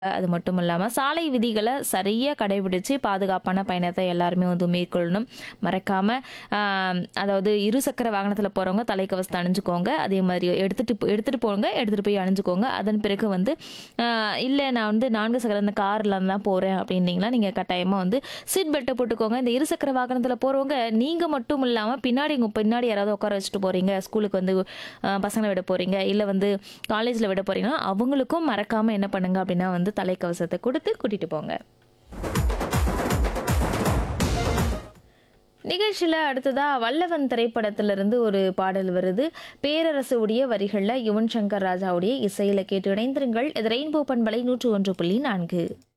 அது மட்டும் இல்லாமல் சாலை விதிகளை சரியாக கடைபிடிச்சு பாதுகாப்பான பயணத்தை எல்லாருமே வந்து மேற்கொள்ளணும் மறக்காமல் அதாவது இருசக்கர வாகனத்தில் போகிறவங்க தலைக்கவசத்தை அணிஞ்சுக்கோங்க அதே மாதிரி எடுத்துகிட்டு எடுத்துகிட்டு போங்க எடுத்துகிட்டு போய் அணிஞ்சுக்கோங்க அதன் பிறகு வந்து இல்லை நான் வந்து நான்கு சக்கர இந்த காரில் தான் போகிறேன் அப்படின்னீங்களா நீங்கள் கட்டாயமாக வந்து சீட் பெல்ட்டை போட்டுக்கோங்க இந்த இருசக்கர வாகனத்தில் போகிறவங்க நீங்கள் மட்டும் இல்லாமல் பின்னாடி உங்கள் பின்னாடி யாராவது உட்கார வச்சுட்டு போகிறீங்க ஸ்கூலுக்கு வந்து ஆஹ், பசங்களை விட போகிறீங்க இல்லை வந்து காலேஜில் விட போகிறீங்கன்னா அவங்களுக்கும் மறக்காமல் என்ன பண்ணுங்க அப்படின்னா வந்து தலைக்கவசத்தை கொடுத்து கூட்டிகிட்டு போங்க நிகழ்ச்சியில் அடுத்ததாக வல்லவன் திரைப்படத்திலிருந்து ஒரு பாடல் வருது பேரரசு உடைய வரிகளில் யுவன் சங்கர் ராஜாவுடைய இசையில் கேட்டு இணைந்திருங்கள் இது ரெயின்போ பண்பலை நூற்று ஒன்று புள்ளி நான்கு